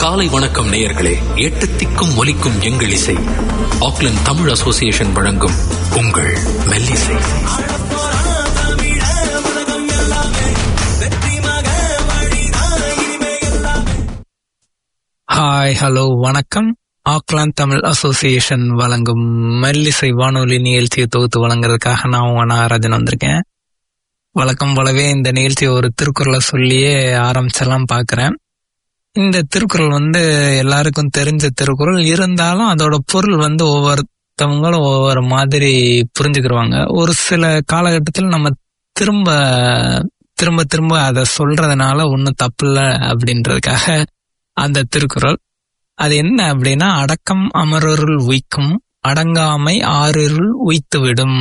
காலை வணக்கம் நேயர்களே எட்டு திக்கும் ஒலிக்கும் எங்கள் இசை ஆக்லண்ட் தமிழ் அசோசியேஷன் வழங்கும் உங்கள் மெல்லிசை ஹாய் ஹலோ வணக்கம் ஆக்லாந்து தமிழ் அசோசியேஷன் வழங்கும் மெல்லிசை வானொலி நிகழ்ச்சியை தொகுத்து வழங்குறதுக்காக நான் உங்க நாகராஜன் வந்திருக்கேன் வழக்கம் போலவே இந்த நிகழ்ச்சியை ஒரு திருக்குறளை சொல்லியே ஆரம்பிச்செல்லாம் பார்க்குறேன் இந்த திருக்குறள் வந்து எல்லாருக்கும் தெரிஞ்ச திருக்குறள் இருந்தாலும் அதோட பொருள் வந்து ஒவ்வொருத்தவங்களும் ஒவ்வொரு மாதிரி புரிஞ்சுக்கிருவாங்க ஒரு சில காலகட்டத்தில் நம்ம திரும்ப திரும்ப திரும்ப அதை சொல்றதுனால ஒன்றும் தப்பில்ல அப்படின்றதுக்காக அந்த திருக்குறள் அது என்ன அப்படின்னா அடக்கம் அமரருள் உய்க்கும் அடங்காமை ஆறிருள் உய்த்துவிடும்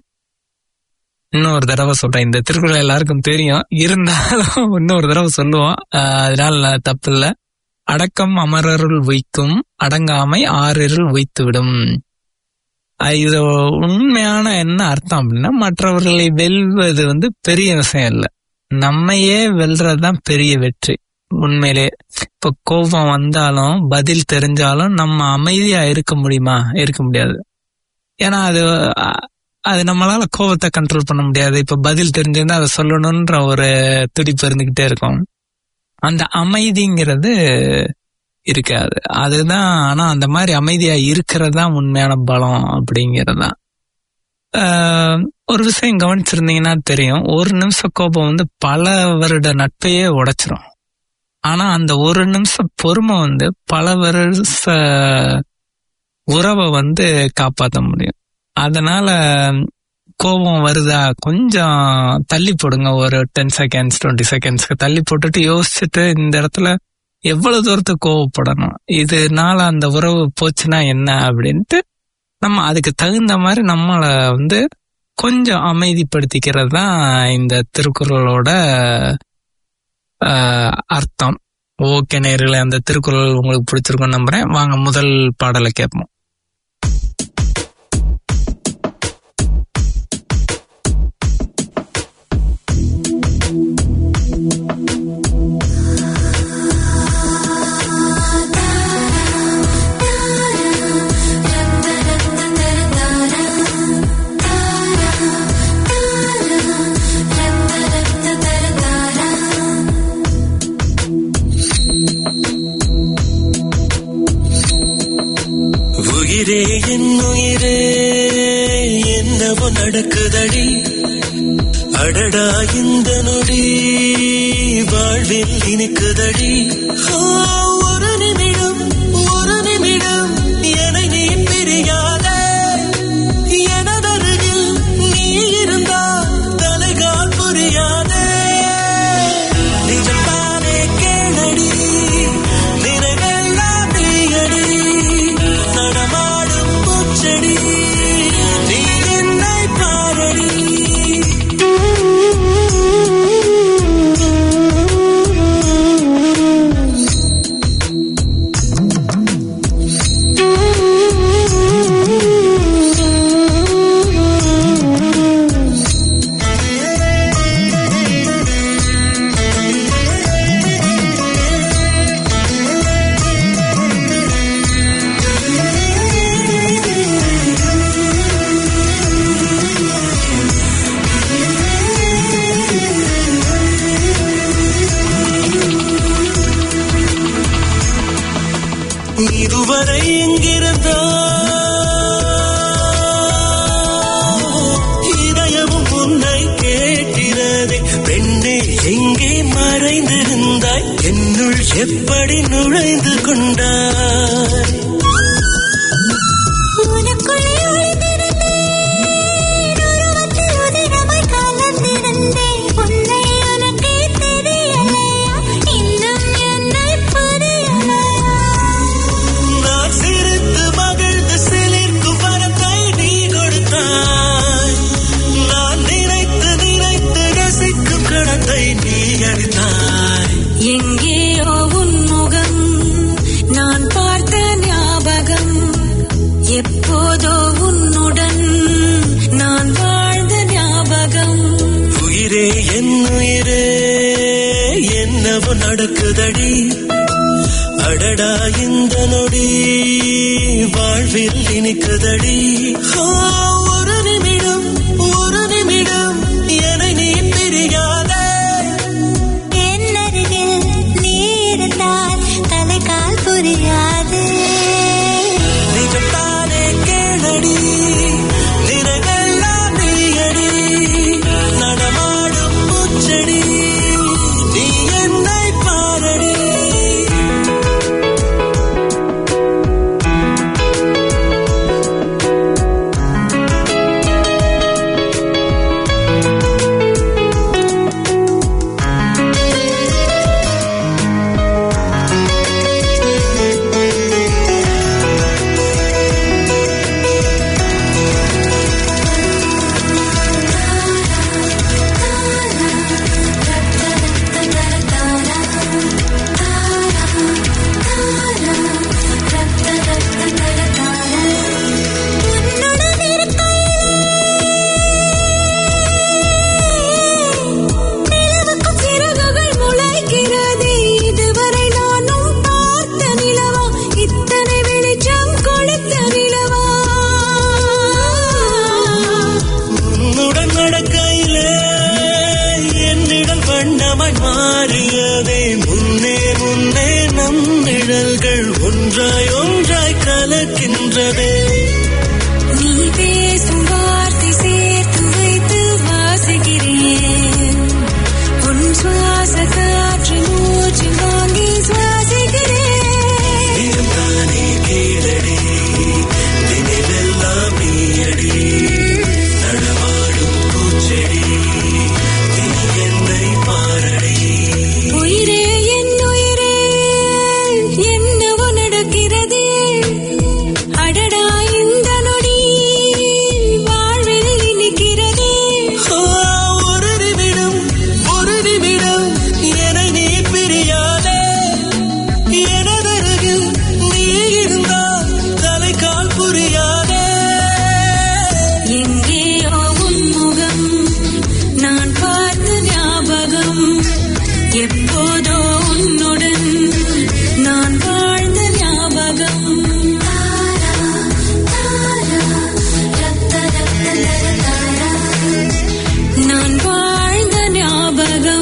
இன்னொரு தடவை சொல்றேன் இந்த திருக்குறள் எல்லாருக்கும் தெரியும் இருந்தாலும் இன்னொரு தடவை சொல்லுவோம் ஆஹ் அதனால தப்பு இல்ல அடக்கம் அமரருள் உய்க்கும் அடங்காமை ஆறிருள் உய்த்துவிடும் ஆஹ் இது உண்மையான என்ன அர்த்தம் அப்படின்னா மற்றவர்களை வெல்வது வந்து பெரிய விஷயம் இல்லை நம்மையே வெல்றதுதான் பெரிய வெற்றி உண்மையிலே இப்ப கோபம் வந்தாலும் பதில் தெரிஞ்சாலும் நம்ம அமைதியா இருக்க முடியுமா இருக்க முடியாது ஏன்னா அது அ- அது நம்மளால கோபத்தை கண்ட்ரோல் பண்ண முடியாது இப்ப பதில் தெரிஞ்சிருந்தா அதை சொல்லணும்ன்ற ஒரு துடிப்பு இருந்துகிட்டே இருக்கும் அந்த அமைதிங்கிறது இருக்காது அதுதான் ஆனா அந்த மாதிரி அமைதியா இருக்கிறது தான் உண்மையான பலம் அப்படிங்கிறது தான் ஆஹ் ஒரு விஷயம் கவனிச்சிருந்தீங்கன்னா தெரியும் ஒரு நிமிஷம் கோபம் வந்து பல வருட நட்பையே உடைச்சிரும் ஆனா அந்த ஒரு நிமிஷம் பொறுமை வந்து பல வருஷ உறவை வந்து காப்பாற்ற முடியும் அதனால கோபம் வருதா கொஞ்சம் தள்ளி போடுங்க ஒரு டென் செகண்ட்ஸ் டுவெண்ட்டி செகண்ட்ஸ்க்கு தள்ளி போட்டுட்டு யோசிச்சுட்டு இந்த இடத்துல எவ்வளவு தூரத்துக்கு கோவப்படணும் இதனால அந்த உறவு போச்சுன்னா என்ன அப்படின்ட்டு நம்ம அதுக்கு தகுந்த மாதிரி நம்மளை வந்து கொஞ்சம் அமைதிப்படுத்திக்கிறது தான் இந்த திருக்குறளோட ஆஹ், அர்த்தம் ஓகே நேர்களே அந்த திருக்குறள் உங்களுக்கு பிடிச்சிருக்கும்னு நம்புறேன் வாங்க முதல் பாடலை கேட்போம் உயிரே என் உயிரே என்னவோ நடக்குதடி அடடா இந்த நொடி வாழ்வில் இனிக்குதடி ஆ, ஒரு நிமிடம் ஒரு நிமிடம் என்னை நீ பிரியாத எனதருகில் நீ இருந்தால் தலைகால் புரியாதே நிஜம்தானே கேளடி நினைவெல்லாம் நீயடி நடமாடும் பூச்செடி நீ என்னை பாரடி இதுவரை எங்கிருந்தோ இதயமும் உன்னை கேட்கிறதே பெண்ணே எங்கே மறைந்திருந்தாய் என்னுள் எப்படி நுழைந்து கொண்டாய் உனக்குள்ளே ஒளிந்திருந்தேன், உருவத்தில் உதிரமாய் கலந்திருந்தேன். உன்னை உனக்கே தெரியலையா? இன்னும் என்னை புரியலையா? நான் சிரித்து மகிழ்ந்து சிலிர்க்கும் வரத்தை நீ கொடுத்தாய் நான் நினைத்து நினைத்து ரசிக்கும் கடத்தை நீ அளித்தாய் எங்கேயோ உன் முகம் நான் பார்த்த ஞாபகம் எப்போதோ உன்னுடன் நான் வாழ்ந்த ஞாபகம் உயிரே என் உயிரே என்னவோ நடக்குதடி அட அடடா இந்த நொடி வாழ்வில் இனிக்குதடி ஆ, ஒரு நிமிடம் ஒரு நிமிடம் என நீ பிரியாதே என்னருகில் நீ இருந்தால் தலைகால் புரியாது நிஜம்தானே கேளடி நிறங்கெல்லாம் நீயடி நடமாடும் முச்சடி நீ என்னை பாரடி உன்னுடன் இருக்கையிலே நிலவுக்கும் சிறகுகள் முளைக்கிறது இதுவரை நானும் பார்த்த நிலவா இத்தனை வெளிச்சம் கொடுத்த நிலவா உன்னுடன் நடக்கையிலே என்னிடம் வண்ணமாய் மாறியதே முன்னே முன்னே நம் நிழல்கள் ஒன்றாய் ஒன்றாய் கலக்கின்றதே நீ பேசும் வார்த்தை சேர்த்து வைத்து வாசிக்கிறேன் உன் சுவாச காற்று மூச்சு வாங்கி சுவாசிக்கிறேன் இதுதானே கீழடி நினைவெல்லாம் நீயடி நடமாடும் பூச்செடி நீ என்னை பாரடி உயிரே என் உயிரே என்னவோ நடக்கிறதே அடடா இந்த நொடி வாழ்வில் இனிக்கிறதே ஆ, ஒரு நிமிடம் ஒரு நிமிடம் என நீ பிரியாதே எனதருகில் நீ இருந்தால் தலைக்கால் புரியாதே எங்கேயோ உன் முகம் நான் பார்த்த ஞாபகம் எப்போதோ உன்னுடன் நான் வாழ்ந்த ஞாபகம் நான் வாழ்ந்த ஞாபகம்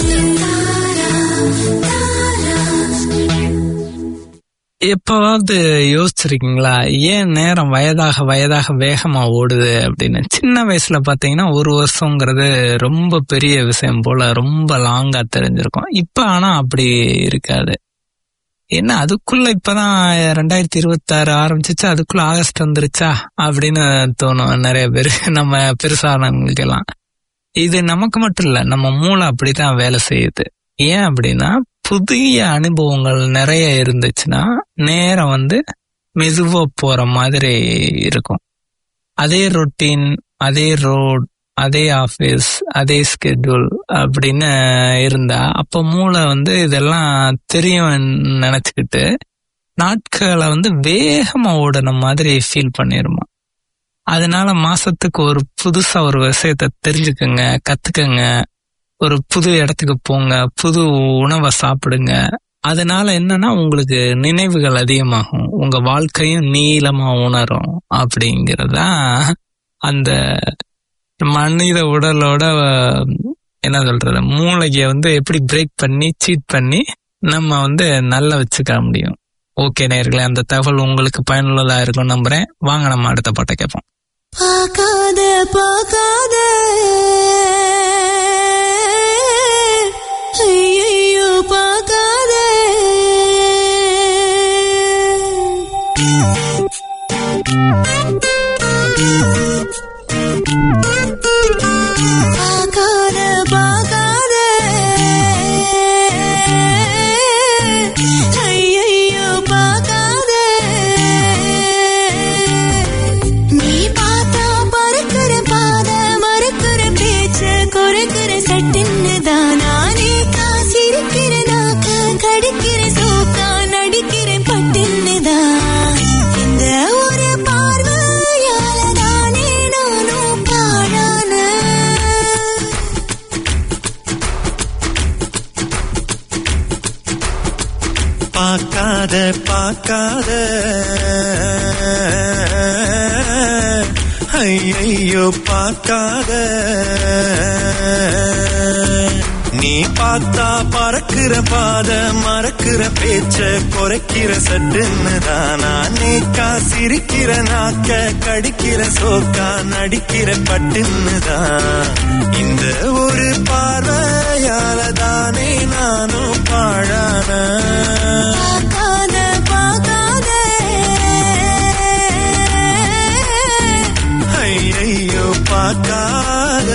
எப்பவாவது யோசிச்சிருக்கீங்களா ஏன் நேரம் வயதாக வயதாக வேகமா ஓடுது அப்படின்னு சின்ன வயசுல பாத்தீங்கன்னா ஒரு வருஷங்கிறது ரொம்ப பெரிய விஷயம் போல ரொம்ப லாங்கா தெரிஞ்சிருக்கும் இப்ப ஆனா அப்படி இருக்காது என்ன அதுக்குள்ள இப்பதான் ரெண்டாயிரத்தி இருபத்தி ஆறு ஆரம்பிச்சிச்சு அதுக்குள்ள ஆகஸ்ட் வந்துருச்சா அப்படின்னு தோணும் நிறைய பேர் நம்ம பெருசானவங்களுக்கு எல்லாம் இது நமக்கு மட்டும் இல்ல நம்ம மூளை அப்படித்தான் வேலை செய்யுது ஏன் அப்படின்னா புதிய அனுபவங்கள் நிறைய இருந்துச்சுன்னா நேரம் வந்து மெதுவா போற மாதிரி இருக்கும் அதே ரொட்டீன் அதே ரோட் அதே ஆபீஸ் அதே ஸ்கெட்யூல் அப்படின்னு இருந்தா அப்ப மூளை வந்து இதெல்லாம் தெரியும் நினைச்சுக்கிட்டு நாட்களை வந்து வேகமா ஓடுன மாதிரி ஃபீல் பண்ணிருமா அதனால மாசத்துக்கு ஒரு புதுசா ஒரு விஷயத்த தெரிஞ்சுக்கங்க கத்துக்கங்க ஒரு புது இடத்துக்கு போங்க புது உணவை சாப்பிடுங்க அதனால என்னன்னா உங்களுக்கு நினைவுகள் அதிகமாகும் உங்க வாழ்க்கையும் நீளமா உணரும் அப்படிங்கறதா அந்த மனித உடலோட அஹ், என்ன சொல்றது மூளைய வந்து எப்படி பிரேக் பண்ணி சீட் பண்ணி நம்ம வந்து நல்லா வச்சுக்க முடியும் ஓகே நேர்களே அந்த தகவல் உங்களுக்கு பயனுள்ளதா இருக்கும் நம்புறேன் வாங்க நம்ம அடுத்த பாட்டை கேட்போம் பார்க்காத பார்க்காத ஐயையோ பார்க்காத பார்க்காத பார்க்காத ஐயையோ பார்க்காத நீ பார்த்தா பறக்கிற பாத மறுக்கிற பேச்சு குறைக்கிற சட்டுன்னு தான் நானே காசிருக்கிற நாக்க கடிக்கிற சோக்கா நடிக்கிறேன் பட்டுன்னு தான் இந்த ஒரு பார்வையால தானே நானும் பாழான பார்க்காத பார்க்காத ஐயையோ பார்க்காத நீ பார்த்தா பறக்கிற பாத மறக்கிற பேச்ச குறைக்கிற சட்டுன்னு தானா நேக்கா சிரிக்கிற நாக்க கடிக்கிற சோக்கா நடிக்கிற பட்டுன்னு தான் இந்த ஒரு பார்வையால தானே நானும் பாழான பார்க்காத பார்க்காத ஐயையோ பார்க்காத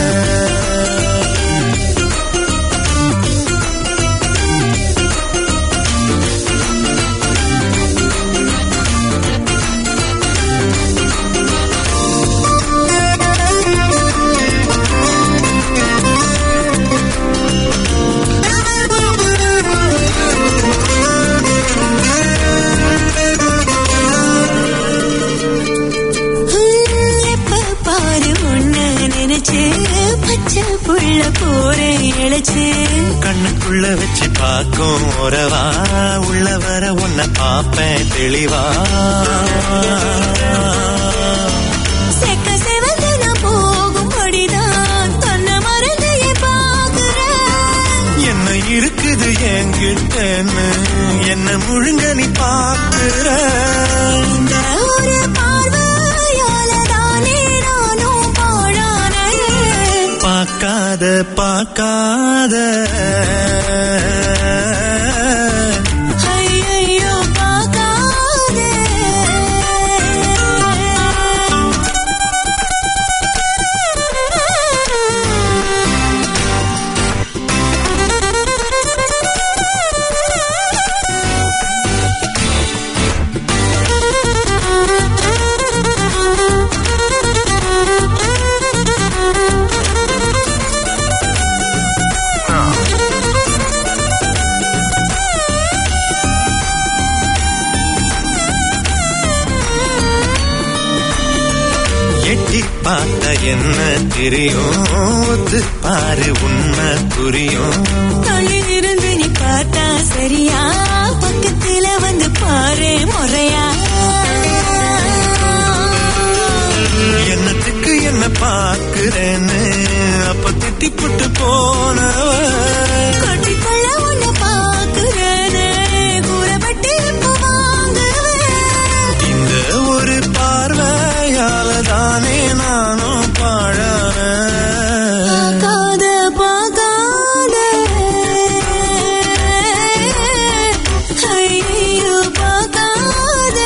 ஹம், எப்ப பாரு உன்ன நினைச்சு பச்சை புள்ள போரே இழைச்சு கண்ணுக்குள்ள வச்சு பார்க்கும் உறவா உள்ள வர உன்னை பார்ப்பேன் தெளிவா செக்க செவந்து நான் போகும்படிதான் தன்னை மறந்தையே பார்க்கிறேன் என்ன இருக்குது என்கிட்டன்னு என்ன முழுங்க நீ பார்க்கிற இந்த ஒரு பார்வையால தானே நானும் பாழானேன் பார்க்காத பார்க்காத ஐயையோ பார்க்காதே எட்டி பார்த்த என்ன தெரியும் ஒத்து பாரு உண்மை புரியும் தள்ளி இருந்து நீ பார்த்தா சரியா பக்கத்துல வந்து பாரு முறையா என்னத்துக்கு என்ன பார்க்கிறேன்னு அப்ப திட்டி புட்டு போனவ கொட்டிக்கொள்ள உன்னை பாக்குறேனே கூறப்பட்டு இப்போ வாங்குவேன் இந்த ஒரு பார்வையால தானே நானும் பாழான பார்க்காத பார்க்காத ஐயோ பார்க்காத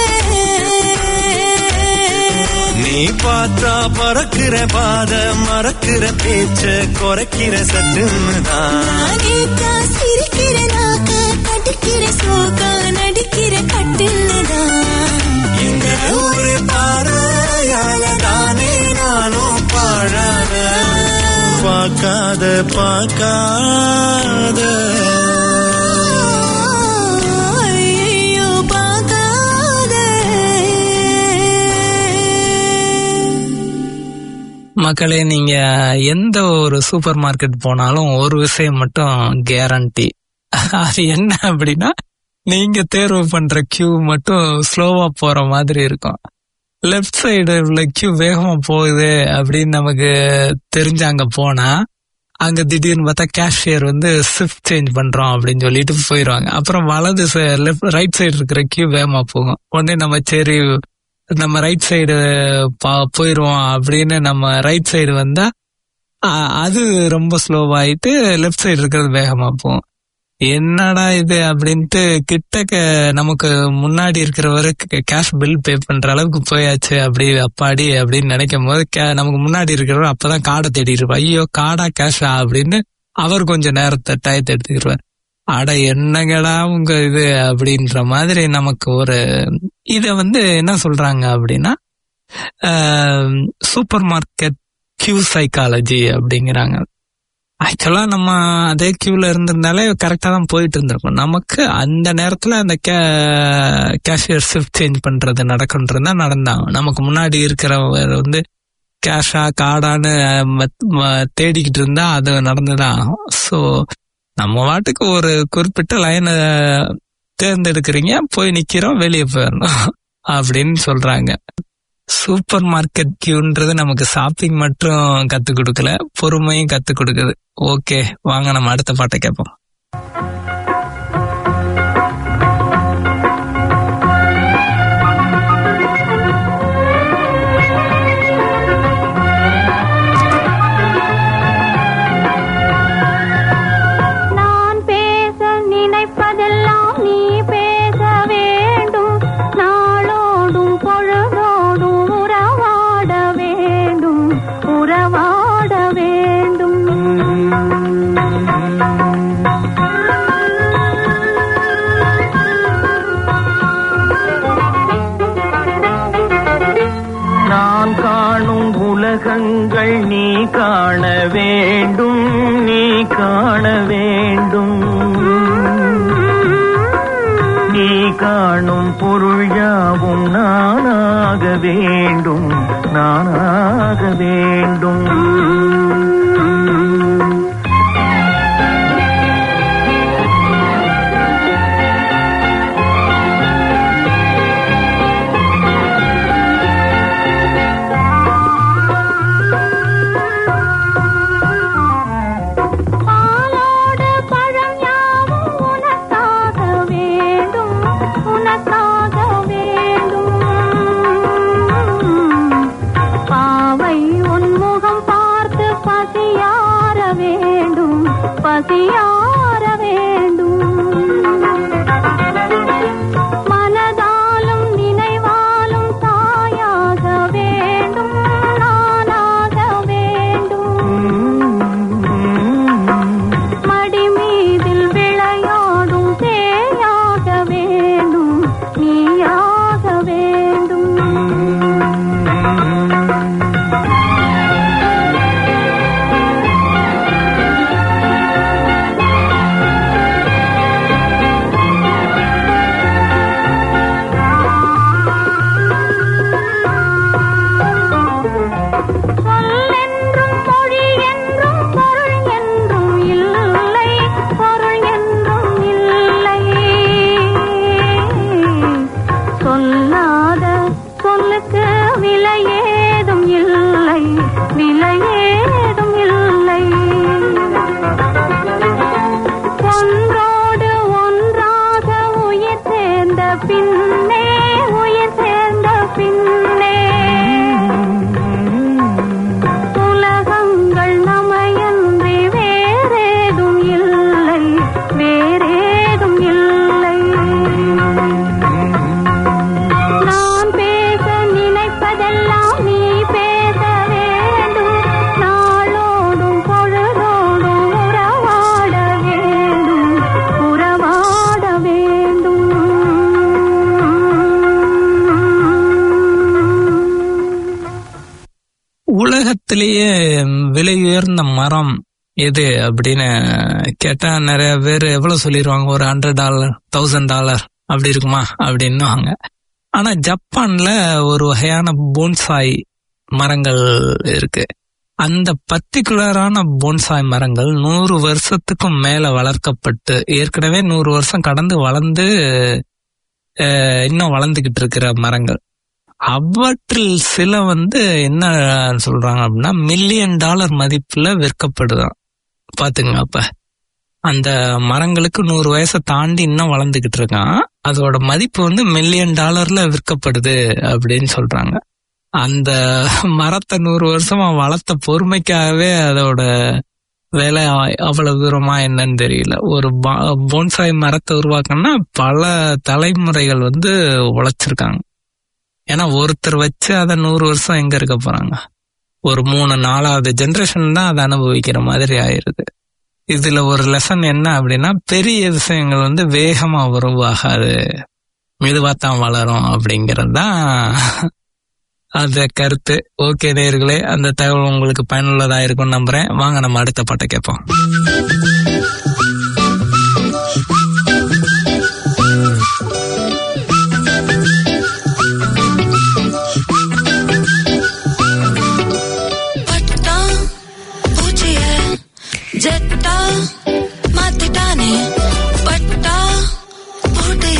நீ பார்த்தா பறக்கிற பாத மறக்கிற பேச்ச குறைக்கிற சட்டுன்னு தான் நானேக்கா சிரிக்கிற நாக்க கடிக்கிற சோக்கா நடிக்கிற கட்டில்தான் இந்த ஒரு பார்வையால தானே நானும் பாழான பார்க்காத பார்க்காத ஐயோ பார்க்காத மக்களே நீங்க எந்த ஒரு சூப்பர் மார்க்கெட் போனாலும் ஒரு விஷயம் மட்டும் கேரண்டி அது என்ன அப்படின்னா நீங்க தேர்வு பண்ற கியூ மட்டும் ஸ்லோவா போற மாதிரி இருக்கும் லெஃப்ட் சைடு உள்ள கியூ வேகமா போகுது அப்படின்னு நமக்கு தெரிஞ்சு அங்க போனா அங்க திடீர்னு பார்த்தா கேஷியர் வந்து ஷிஃப்ட் சேஞ்ச் பண்றோம் அப்படின்னு சொல்லிட்டு போயிடுவாங்க அப்புறம் வலது லெஃப்ட் ரைட் சைடு இருக்கிற கியூ வேகமா போகும் உடனே நம்ம சரி நம்ம ரைட் சைடு போயிருவோம் அப்படின்னு நம்ம ரைட் சைடு வந்தா அ- அது ரொம்ப ஸ்லோவாயிட்டு லெஃப்ட் சைடு இருக்கிறது வேகமா போகும் என்னடா இது அப்படின்ட்டு கிட்டக்க நமக்கு முன்னாடி இருக்கிறவருக்கு கேஷ் பில் பே பண்ற அளவுக்கு போயாச்சு அப்படி அப்பாடி அப்படின்னு நினைக்கும் போது ca- நமக்கு முன்னாடி இருக்கிறவர் அப்பதான் கார்டை தேடி இருப்பார் ஐயோ கார்டா கேஷா அப்படின்னு அவர் கொஞ்சம் நேரத்தை டயத்தை எடுத்துக்கிடுவார் அட என்னங்கடா உங்க இது அப்படின்ற மாதிரி நமக்கு ஒரு இத வந்து என்ன சொல்றாங்க அப்படின்னா சூப்பர் மார்க்கெட் கியூ சைக்காலஜி அப்படிங்கிறாங்க ஆக்சுவலா நம்ம அதே கியூல இருந்திருந்தாலே கரெக்டா தான் போயிட்டு இருந்திருக்கும் நமக்கு அந்த நேரத்துல அந்த கேஷியர் ஷிஃப்ட் சேஞ்ச் பண்றது நடக்குன்றது தான் நடந்தாங்க நமக்கு முன்னாடி இருக்கிறவர் வந்து கேஷா கார்டான்னு மத்- ம- தேடிக்கிட்டு இருந்தா அது நடந்துதான் ஆகும் ஸோ நம்ம வாட்டுக்கு ஒரு குறிப்பிட்ட லைனை தேர்ந்தெடுக்கிறீங்க போய் நிக்கிறோம் வெளியே போயிடணும் அப்படின்னு சொல்றாங்க சூப்பர் மார்க்கெட் கியூன்றது நமக்கு ஷாப்பிங் மட்டும் கத்து கொடுக்கல பொறுமையும் கத்து கொடுக்குது ஓகே வாங்க நம்ம அடுத்த பாட்டை கேட்போம் நான் பேச நினைப்பதெல்லாம் நீ பேச வேண்டும் நாளோடும் பொழுதோடும் உறவாட வேண்டும் உறவாட வேண்டும் நான் காணும் உலகங்கள் நீ காண வேண்டும் நீ காண வேண்டும் நீ காணும் பொருள் யாவும் நானாக வேண்டும் நானாக வேண்டும் பாலோடு பழம் யாவும் உனக்காக வேண்டும் உனக்காக வேண்டும் பாவை உன் முகம் பார்த்து பசியார வேண்டும் பசியார வேண்டும் மனதாலும் நினைவாலும் தாயாக வேண்டும் நானாக வேண்டும் மடி மீதில் விளையாடும் தேயாக வேண்டும் நீயாக வேண்டும் சொல்லென்றும் மொழி என்றும் பொருள் என்றும் இல்லை பொருள் என்றும் இல்லை சொல்லாத சொல்லுக்கு விலை ஏதும் இல்லை விலை ஏதும் இல்லை ஒன்றோடு ஒன்றாக உயிர் சேர்ந்த பின்னே உயிர் சேர்ந்த பின்னே உலகங்கள் நமையன்றி வேறேதும் இல்லை வேறேதும் இல்லை நான் பேச நினைப்பதெல்லாம் நீ பேச வேண்டும் நாளோடும் பொழுதோடும் உறவாட வேண்டும் உறவாட வேண்டும் உலகத்திலேயே விலை உயர்ந்த மரம் எது அப்படின்னு கேட்டா நிறைய பேர் எவ்வளவு சொல்லிடுவாங்க ஒரு ஹண்ட்ரட் டாலர் தௌசண்ட் டாலர் அப்படி இருக்குமா அப்படின்னுவாங்க ஆனா ஜப்பான்ல ஒரு வகையான போன்சாய் மரங்கள் இருக்கு அந்த பர்டிகுலரான போன்சாய் மரங்கள் நூறு வருஷத்துக்கும் மேல வளர்க்கப்பட்டு ஏற்கனவே நூறு வருஷம் கடந்து வளர்ந்து அஹ், இன்னும் வளர்ந்துகிட்டு இருக்கிற மரங்கள் அவற்றில் சில வந்து என்ன சொல்றாங்க அப்படின்னா மில்லியன் டாலர் மதிப்புல விற்கப்படுதான் பாத்துங்க அப்ப அந்த மரங்களுக்கு நூறு வயசை தாண்டி இன்னும் வளர்ந்துகிட்டு இருக்கான் அதோட மதிப்பு வந்து மில்லியன் டாலர்ல விற்கப்படுது அப்படின்னு சொல்றாங்க அந்த மரத்தை நூறு வருஷமா வளர்த்த பொறுமைக்காகவே அதோட விலை அ- அவ்வளவு தூரமா என்னன்னு தெரியல ஒரு பா- போன்சாய் மரத்தை உருவாக்கணும்னா பல தலைமுறைகள் வந்து உழைச்சிருக்காங்க ஏன்னா ஒருத்தர் வச்சு அதை நூறு வருஷம் எங்க இருக்க போறாங்க ஒரு மூணு நாலாவது ஜெனரேஷன் தான் அதை அனுபவிக்கிற மாதிரி ஆயிருது இதுல ஒரு லெசன் என்ன அப்படின்னா பெரிய விஷயங்கள் வந்து வேகமா உருவாகாது மெதுவா தான் வளரும் அப்படிங்கிறது தான் அந்த கருத்து ஓகே நேர்களே அந்த தகவல் உங்களுக்கு பயனுள்ளதா இருக்கும்னு நம்புறேன் வாங்க நம்ம அடுத்த பாட்டை கேட்போம் பட்டா பூச்சிய ஜெட்டா மாத்திட்டானே பட்டா போட்டு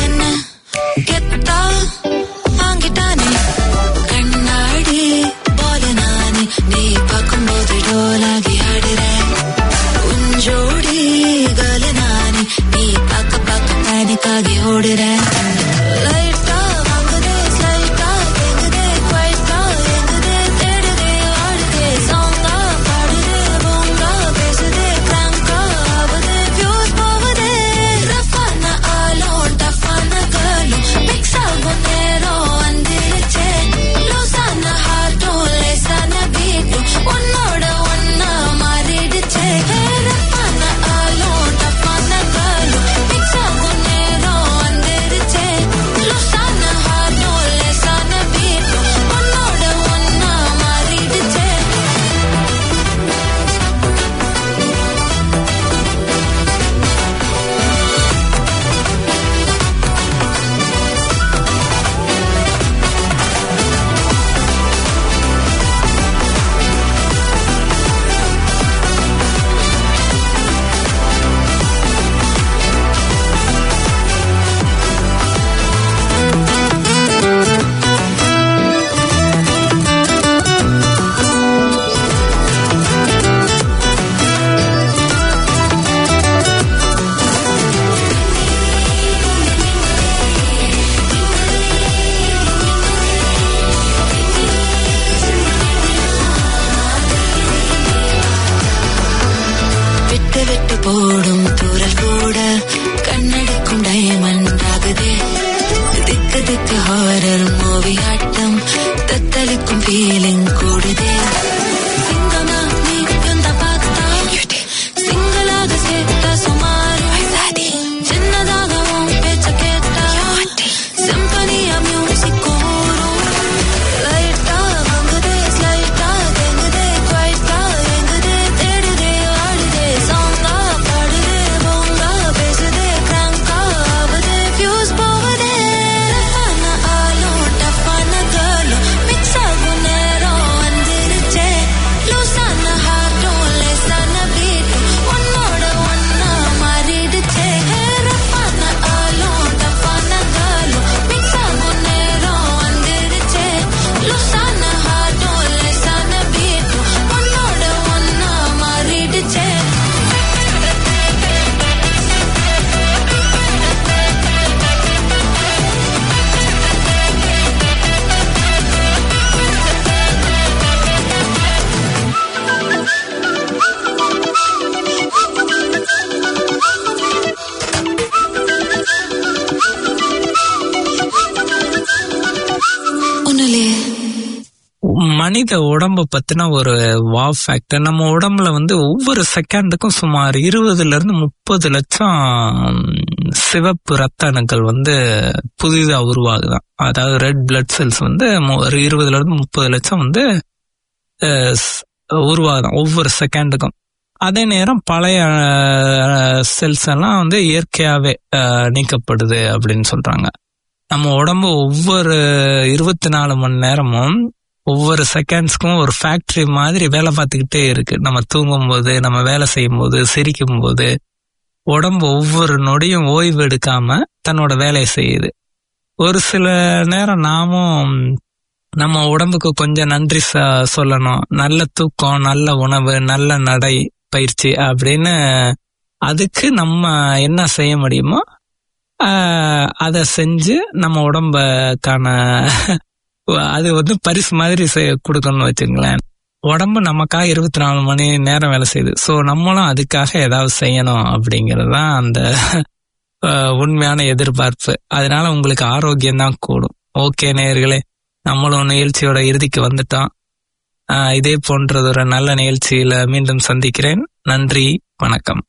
மனித உடம்ப பத்தின ஒரு வா ஃபேக்டர் நம்ம உடம்புல வந்து ஒவ்வொரு செகண்டுக்கும் சுமார் இருபதுல இருந்து முப்பது லட்சம் சிவப்பு ரத்த அணுக்கள் வந்து புதிதா உருவாகுதான் அதாவது ரெட் பிளட் செல்ஸ் வந்து மு- ஒரு இருபதுல இருந்து முப்பது லட்சம் வந்து அஹ், ஸ்- உருவாகுதான் ஒவ்வொரு செகண்டுக்கும் அதே நேரம் பழைய செல்ஸ் எல்லாம் வந்து இயற்கையாவே அஹ், நீக்கப்படுது அப்படின்னு சொல்றாங்க நம்ம உடம்பு ஒவ்வொரு இருபத்தி நாலு மணி நேரமும் ஒவ்வொரு செகண்ட்ஸ்க்கும் ஒரு ஃபேக்டரி மாதிரி வேலை பார்த்துக்கிட்டே இருக்கு நம்ம தூங்கும் போது நம்ம வேலை செய்யும் போது சிரிக்கும் போது உடம்பு ஒவ்வொரு நொடியும் ஓய்வு எடுக்காம தன்னோட வேலையை செய்யுது ஒரு சில நேரம் நாமும் நம்ம உடம்புக்கு கொஞ்சம் நன்றி ச- சொல்லணும் நல்ல தூக்கம் நல்ல உணவு நல்ல நடை பயிற்சி அப்படின்னு அதுக்கு நம்ம என்ன செய்ய முடியுமோ ஆஹ், அதை செஞ்சு நம்ம உடம்புக்கான அது வந்து பரிசு மாதிரி செய்- கொடுக்கணும்னு வச்சுங்களேன் உடம்பு நமக்காக இருபத்தி நாலு மணி நேரம் வேலை செய்யுது ஸோ நம்மளும் அதுக்காக ஏதாவது செய்யணும் அப்படிங்கிறது தான் அந்த ஆஹ், உண்மையான எதிர்பார்ப்பு அதனால உங்களுக்கு ஆரோக்கியம் தான் கூடும் ஓகே நேயர்களே நம்மளும் நிகழ்ச்சியோட இறுதிக்கு வந்துட்டோம் ஆஹ், இதே போன்றது ஒரு நல்ல நிகழ்ச்சியில மீண்டும் சந்திக்கிறேன் நன்றி வணக்கம்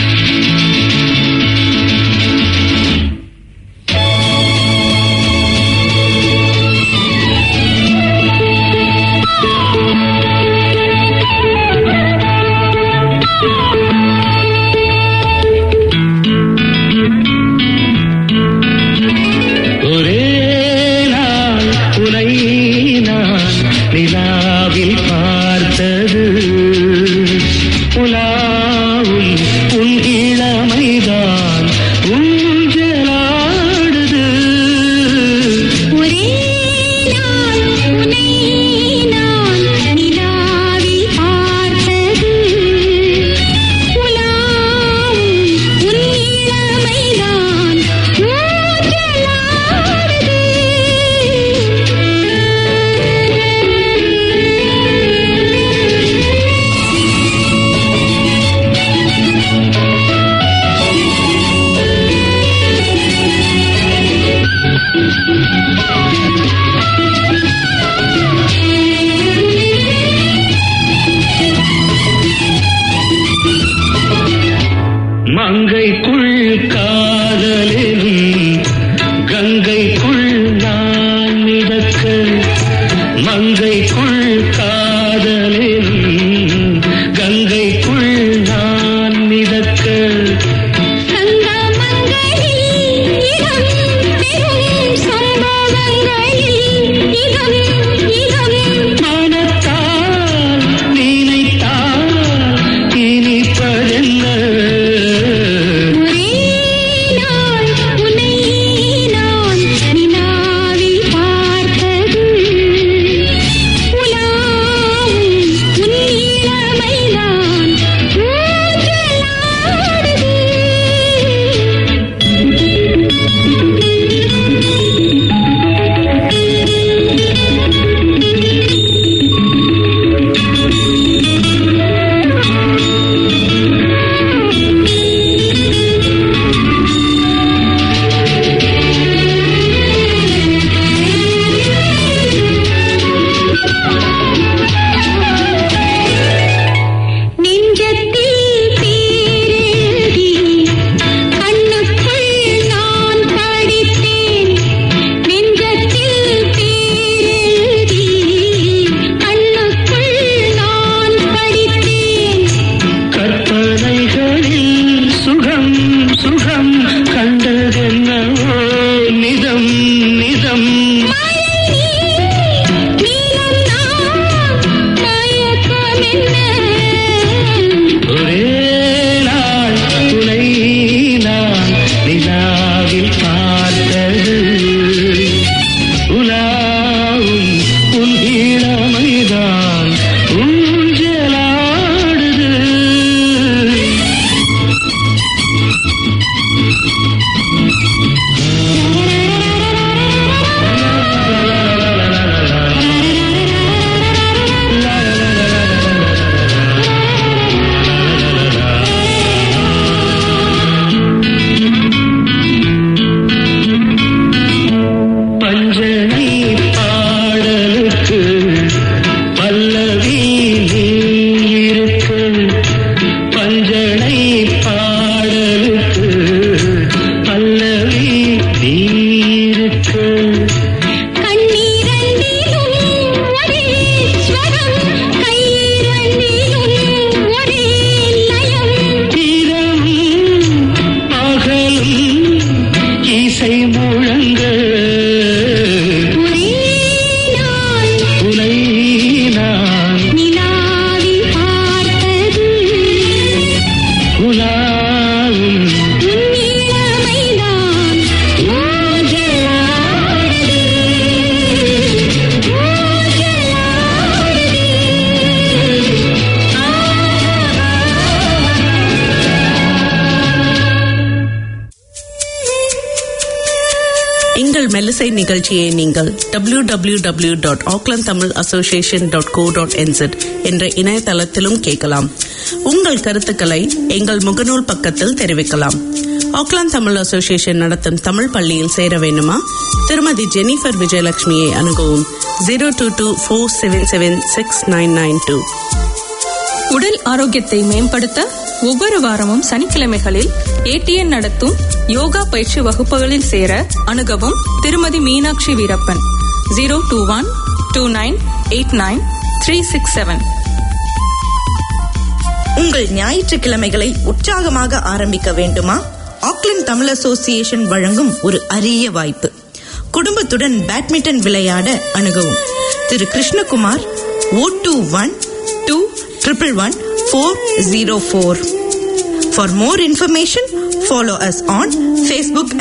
ஒரே நாள் உனை நான் நிலாவில் பார்த்தது உலாவும் உன் இளமைதான் ஊஞ்சலாடுது ஒரே நாள் உன்னை நான் நிலாவில் பார்த்தது உலாவும் உன் இளமைதான் ஊஞ்சலாடுது மங்கைக்குள் காதலினும் கங்கைக்குள் நான் மிதக்க மங்கைக்குள் காதலினும் கங்கைக்குள் நான் மிதக்க சங்கமங்களில் இடம் பெறும் சம்பவங்களில் இடம் இடம் மனத்தால் நினைத்தால் இனிப்பதென்ன ஒரே முழங்க ஒரே நாள் உனை நான் நிலாவில் பார்த்தது உலாவும் உன் இளமைதான் ஊஞ்சலாடுது எங்கள் மெல்லிசை நிகழ்ச்சியை நீங்கள் W W W dot Auckland Tamil association dot co dot NZ என்ற இணையதளத்திலும் கேட்கலாம் உங்கள் கருத்துக்களை எங்கள் முகநூல் பக்கத்தில் தெரிவிக்கலாம் ஆக்லாந்து தமிழ் அசோசியேஷன் நடத்தும் தமிழ் பள்ளியில் சேர வேண்டுமா திருமதி ஜெனிஃபர் விஜயலட்சுமியை அணுகவும் zero two two four seven seven six nine nine two உடல் ஆரோக்கியத்தை மேம்படுத்த ஒவ்வொரு வாரமும் சனிக்கிழமைகளில் ஏடிஎன் நடத்தும் யோகா பயிற்சி வகுப்புகளில் சேர அணுகவும் திருமதி Meenakshi Veerappan zero two one two nine eight nine three six seven உங்கள் ஞாயிற்றுக்கிழமைகளை உற்சாகமாக ஆரம்பிக்க வேண்டுமா ஆக்லாந்து தமிழ் அசோசியேஷன் வழங்கும் ஒரு அரிய வாய்ப்பு குடும்பத்துடன் பேட்மிண்டன் விளையாட அணுகவும் திரு Krishnakumar O two one two triple one four zero four for more information follow us on Facebook